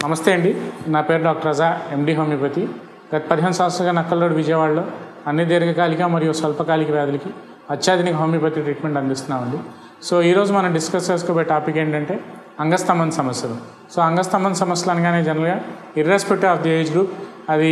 నమస్తే అండి నా పేరు డాక్టర్ రజా ఎండి హోమియోపతి గత పదిహేను సంవత్సరాలుగా నక్కల్లోడు విజయవాడలో అన్ని దీర్ఘకాలిక మరియు స్వల్పకాలిక వ్యాధులకి అత్యాధునిక హోమియోపతి ట్రీట్మెంట్ అందిస్తున్నామండి సో ఈరోజు మనం డిస్కస్ చేసుకోబోయే టాపిక్ ఏంటంటే అంగస్తంభన సమస్యలు సో అంగస్తంభన సమస్యలు అనగానే జనరల్గా irrespective of the age group అది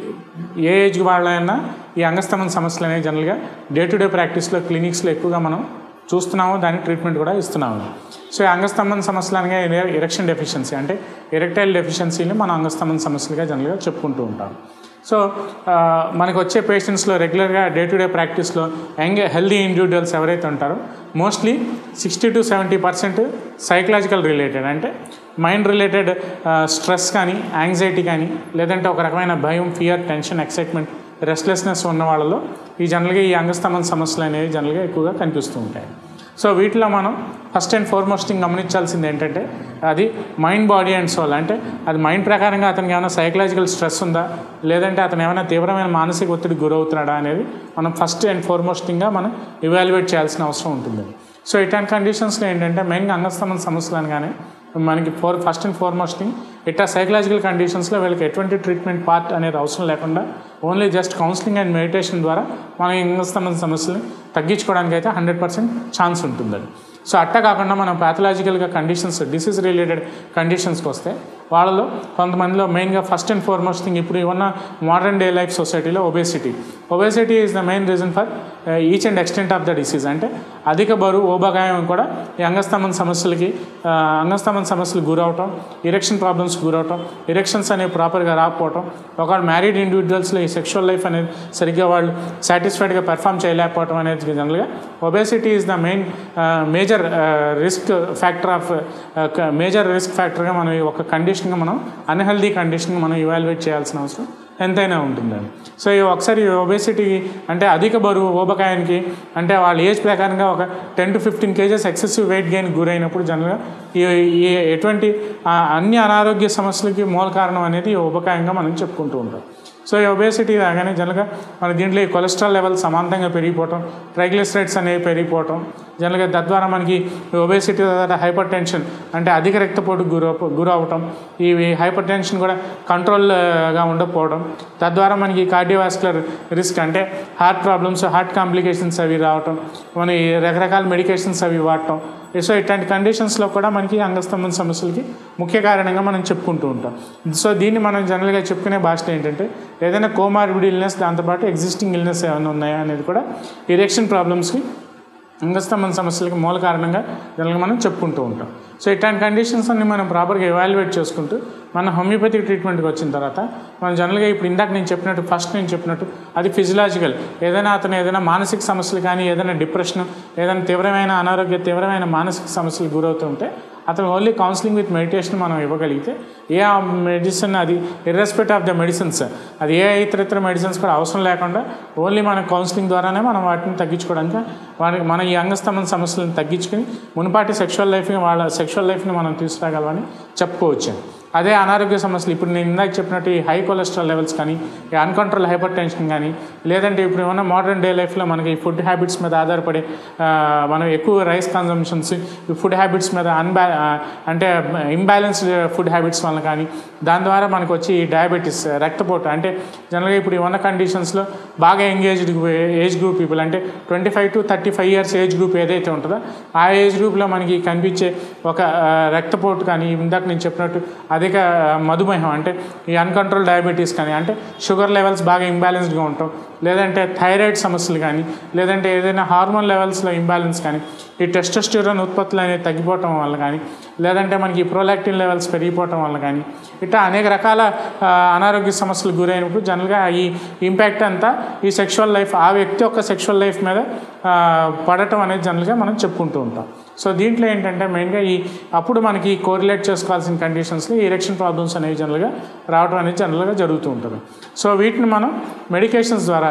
ఏ ఏజ్ వాళ్ళైనా ఈ అంగస్తంభన సమస్యలు అనేవి జనరల్గా డే టు డే ప్రాక్టీస్లో క్లినిక్స్లో ఎక్కువగా మనం చూస్తున్నాము దానికి ట్రీట్మెంట్ కూడా ఇస్తున్నాము సో ఈ అంగస్తంభన సమస్యలు అనగా ఎరెక్షన్ డెఫిషియన్సీ అంటే ఎరెక్టైల్ డెఫిషియన్సీని మనం అంగస్తంభన సమస్యలుగా జనరల్గా చెప్పుకుంటూ ఉంటాం సో ఆ, మనకు వచ్చే పేషెంట్స్లో రెగ్యులర్గా డే టు డే ప్రాక్టీస్లో యంగ్ హెల్దీ ఇండివిజువల్స్ ఎవరైతే ఉంటారో mostly sixty to seventy percent psychological related అంటే మైండ్ రిలేటెడ్ స్ట్రెస్ కానీ యాంగ్జైటీ కానీ లేదంటే ఒక రకమైన భయం ఫియర్ టెన్షన్ ఎక్సైట్మెంట్ రెస్ట్లెస్నెస్ ఉన్న వాళ్ళలో ఈ జనరల్గా ఈ అంగస్తంభన సమస్యలు అనేవి జనరల్గా ఎక్కువగా కనిపిస్తూ ఉంటాయి సో వీటిలో మనం ఫస్ట్ అండ్ ఫార్మోస్ట్ థింగ్ గమనించాల్సింది ఏంటంటే అది మైండ్ బాడీ అండ్ సోల్ అంటే అది మైండ్ ప్రకారంగా అతనికి ఏమైనా సైకలాజికల్ స్ట్రెస్ ఉందా లేదంటే అతను ఏమైనా తీవ్రమైన మానసిక ఒత్తిడి గురవుతున్నాడా అనేది మనం ఫస్ట్ అండ్ ఫార్మోస్ట్ థింగ్గా మనం ఇవాల్యుయేట్ చేయాల్సిన అవసరం ఉంటుంది సో ఇట్లాంటి కండిషన్స్లో ఏంటంటే మెయిన్గా అంగస్తంభన సమస్యలు అనగానే మనకి for first and foremost thing ఇట్లా సైకలాజికల్ కండిషన్స్లో వీళ్ళకి ఎటువంటి ట్రీట్మెంట్ పార్ట్ అనేది అవసరం లేకుండా only just counselling and meditation ద్వారా మన ఇంగస్తంభన సమస్యల్ని తగ్గించుకోవడానికి అయితే హండ్రెడ్ పర్సెంట్ ఛాన్స్ ఉంటుంది సో అట్ట కాకుండా మనం ప్యాథలాజికల్గా కండిషన్స్ డిసీజ్ రిలేటెడ్ కండిషన్స్కి వస్తే వాళ్ళలో కొంతమందిలో మెయిన్గా ఫస్ట్ అండ్ ఫార్మోస్ట్ థింగ్ ఇప్పుడు ఉన్న మోడర్న్ డే లైఫ్ సొసైటీలో obesity obesity is the main reason for each and extent of the disease అంటే అధిక బరువు ఊబకాయం కూడా ఈ అంగస్తంభన సమస్యలకి ఆ, అంగస్తంభన సమస్యలకు గురవటం ఇరెక్షన్ ప్రాబ్లమ్స్ గురవటం ఇరెక్షన్స్ అనేవి ప్రాపర్గా రాకపోవటం ఒకవేళ మ్యారీడ్ ఇండివిజువల్స్లో ఈ సెక్షువల్ లైఫ్ అనేది సరిగ్గా వాళ్ళు సాటిస్ఫైడ్గా పెర్ఫామ్ చేయలేకపోవటం అనేది జనరల్గా obesity is the main major risk factor of major risk ఫ్యాక్టర్గా మనం ఈ ఒక కండిషన్గా మనం అన్హెల్దీ కండిషన్ మనం ఇవాల్యుయేట్ చేయాల్సిన అవసరం ఎంతైనా ఉంటుందండి సో ఈ ఒకసారి ఒబేసిటీ అంటే అధిక బరువు ఊబకాయానికి అంటే వాళ్ళ ఏజ్ ప్రకారంగా ఒక ten to fifteen kgs excessive weight gain గురైనప్పుడు జనరల్గా ఈ ఈ ఎటువంటి ఆ, అన్ని అనారోగ్య సమస్యలకి మూల కారణం అనేది ఈ ఊబకాయంగా మనం చెప్పుకుంటూ ఉంటాం సో ఈ ఒబేసిటీ రాగానే జనరల్గా మన దీంట్లో ఈ కొలెస్ట్రాల్ లెవెల్ సమాంతంగా పెరిగిపోవటం ట్రైగ్లిసరైడ్స్ అనేవి పెరిగిపోవటం జనరల్గా తద్వారా మనకి ఒబేసిటీ తర్వాత హైపర్ టెన్షన్ అంటే అధిక రక్తపోటుకు గుర గురవటం ఈ హైపర్ టెన్షన్ కూడా కంట్రోల్గా ఉండకపోవడం తద్వారా మనకి కార్డియోవాస్కులర్ రిస్క్ అంటే హార్ట్ ప్రాబ్లమ్స్ హార్ట్ కాంప్లికేషన్స్ అవి రావటం మన ఈ రకరకాల మెడికేషన్స్ అవి వాడటం సో ఇట్లాంటి కండిషన్స్లో కూడా మనకి అంగస్తంభన సమస్యలకి ముఖ్య కారణంగా మనం చెప్పుకుంటూ ఉంటాం సో దీన్ని మనం జనరల్గా చెప్పుకునే భాష ఏంటంటే ఏదైనా కోమార్బిడ్ ఇల్నెస్ దాంతోపాటు ఎగ్జిస్టింగ్ ఇల్నెస్ ఏమైనా ఉన్నాయా అనేది కూడా ఇరెక్షన్ ప్రాబ్లమ్స్కి అంగస్తంభన సమస్యలకి మూల కారణంగా జనరల్గా మనం చెప్పుకుంటూ ఉంటాం సో ఇట్లాంటి కండిషన్స్ అన్ని మనం ప్రాపర్గా ఎవాల్యుయేట్ చేసుకుంటూ మన హోమియోపతిక్ ట్రీట్మెంట్కి వచ్చిన తర్వాత మనం జనరల్గా ఇప్పుడు ఇందాక నేను చెప్పినట్టు ఫస్ట్ నేను చెప్పినట్టు అది ఫిజియలాజికల్ ఏదైనా అతను ఏదైనా మానసిక సమస్యలు కానీ ఏదైనా డిప్రెషన్ ఏదైనా తీవ్రమైన అనారోగ్య తీవ్రమైన మానసిక సమస్యలు గురవుతుంటే అతను ఓన్లీ కౌన్సిలింగ్ విత్ మెడిటేషన్ మనం ఇవ్వగలిగితే ఏ మెడిసిన్ అది ఇర్రెస్పెక్ట్ ఆఫ్ ద మెడిసిన్స్ అది ఏ ఇతర ఇతర మెడిసిన్స్ కూడా అవసరం లేకుండా ఓన్లీ మన కౌన్సిలింగ్ ద్వారానే మనం వాటిని తగ్గించుకోవడానికి వాటి మన ఈ అంగస్తంభన సమస్యలను తగ్గించుకుని మునుపాటి సెక్షువల్ లైఫ్ని వాళ్ళ సెక్షువల్ లైఫ్ని మనం తీసుకురాగలమని చెప్పుకోవచ్చు అదే అనారోగ్య సమస్యలు ఇప్పుడు నేను ఇందాక చెప్పినట్టు ఈ హై కొలెస్ట్రాల్ లెవెల్స్ కానీ ఈ అన్కంట్రోల్ హైపర్ టెన్షన్ కానీ లేదంటే ఇప్పుడు ఏమన్నా మోడర్న్ డే లైఫ్లో మనకి ఈ ఫుడ్ హ్యాబిట్స్ మీద ఆధారపడి ఆ, మనం ఎక్కువ రైస్ కన్జంప్షన్స్ ఈ ఫుడ్ హ్యాబిట్స్ మీద అన్బ్యా ఆ, అంటే ఇంబ్యాలెన్స్డ్ ఫుడ్ హ్యాబిట్స్ వల్ల కానీ దాని ద్వారా మనకు వచ్చి డయాబెటీస్ రక్తపోటు అంటే జనరల్గా ఇప్పుడు ఉన్న కండిషన్స్లో బాగా ఎంగేజ్డ్ ఏజ్ గ్రూప్ పీపుల్ అంటే twenty five to thirty five years age group ఏదైతే ఉంటుందో ఆ ఏజ్ గ్రూప్లో మనకి కనిపించే ఒక ఆ, రక్తపోటు కానీ ఇందాక నేను చెప్పినట్టు అధిక ఆ, మధుమేహం అంటే ఈ అన్కంట్రోల్ డయాబెటీస్ కానీ అంటే షుగర్ లెవెల్స్ బాగా ఇంబ్యాలెన్స్డ్గా ఉంటాం లేదంటే థైరాయిడ్ సమస్యలు కానీ లేదంటే ఏదైనా హార్మోన్ లెవెల్స్లో ఇంబ్యాలెన్స్ కానీ ఈ టెస్టోస్టిరోన్ ఉత్పత్తులు అనేవి తగ్గిపోవటం వల్ల కానీ లేదంటే మనకి ప్రోలాక్టిన్ లెవెల్స్ పెరిగిపోవటం వల్ల కానీ ఇట్లా అనేక రకాల ఆ, అనారోగ్య సమస్యలు గురైనప్పుడు జనరల్గా ఈ ఇంపాక్ట్ అంతా ఈ సెక్షువల్ లైఫ్ ఆ వ్యక్తి యొక్క సెక్షువల్ లైఫ్ మీద ఆ, పడటం అనేది జనరల్గా మనం చెప్పుకుంటూ ఉంటాం సో దీంట్లో ఏంటంటే మెయిన్గా ఈ అప్పుడు మనకి కోరిలేట్ చేసుకోవాల్సిన కండిషన్స్లో ఈ ఎరెక్షన్ ప్రాబ్లమ్స్ అనేవి జనరల్గా రావడం అనేది జనరల్గా జరుగుతూ ఉంటుంది సో వీటిని మనం మెడికేషన్స్ ద్వారా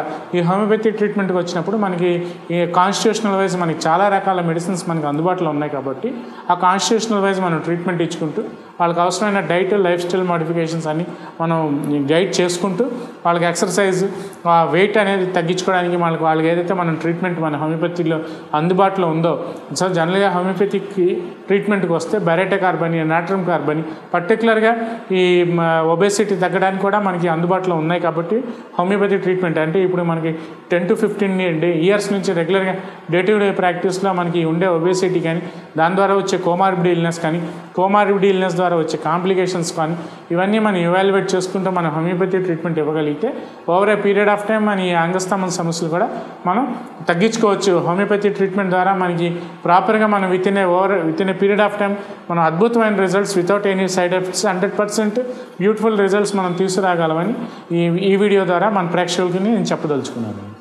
ఈ హోమియోపతి ట్రీట్మెంట్కి వచ్చినప్పుడు మనకి ఈ కాన్స్టిట్యూషనల్ వైజ్ మనకి చాలా రకాల మెడిసిన్స్ మనకి అందుబాటులో ఉన్నాయి కాబట్టి ఆ కాన్స్టిట్యూషనల్ వైజ్ మనం ట్రీట్మెంట్ ఇచ్చుకుంటూ వాళ్ళకి అవసరమైన డైట్ లైఫ్ స్టైల్ మోడిఫికేషన్స్ అన్ని మనం గైడ్ చేసుకుంటూ వాళ్ళకి ఎక్సర్సైజ్ వెయిట్ అనేది తగ్గించుకోవడానికి వాళ్ళకి వాళ్ళకి ఏదైతే మనం ట్రీట్మెంట్ మన హోమియోపతిలో అందుబాటులో ఉందో సో జనరల్గా హోమియోపతికి ట్రీట్మెంట్కి వస్తే బెరెటా కార్బని నాట్రమ్ కార్బని పర్టికులర్గా ఈ ఒబేసిటీ తగ్గడానికి కూడా మనకి అందుబాటులో ఉన్నాయి కాబట్టి హోమియోపతి ట్రీట్మెంట్ అంటే ఇప్పుడు మనకి ten to fifteen day years నుంచి రెగ్యులర్గా డే టు డే ప్రాక్టీస్లో మనకి ఉండే ఒబేసిటీ కానీ దాని ద్వారా వచ్చే కోమార్బిడ్ ఇల్నెస్ కానీ కోమార్బిడ్ ఇల్నెస్ ద్వారా వచ్చే కాంప్లికేషన్స్ కానీ ఇవన్నీ మనం ఇవాల్యుయేట్ చేసుకుంటూ మనం హోమియోపతి ట్రీట్మెంట్ ఇవ్వగలిగితే over a period of time మన ఈ అంగస్తంభన సమస్యలు కూడా మనం తగ్గించుకోవచ్చు హోమియోపతి ట్రీట్మెంట్ ద్వారా మనకి ప్రాపర్గా మనం within a over within a period of time మనం అద్భుతమైన results without any side effects hundred percent beautiful results మనం తీసుకురాగలమని ఈ ఈ వీడియో ద్వారా మన ప్రేక్షకులకి నేను చెప్పదలుచుకున్నాను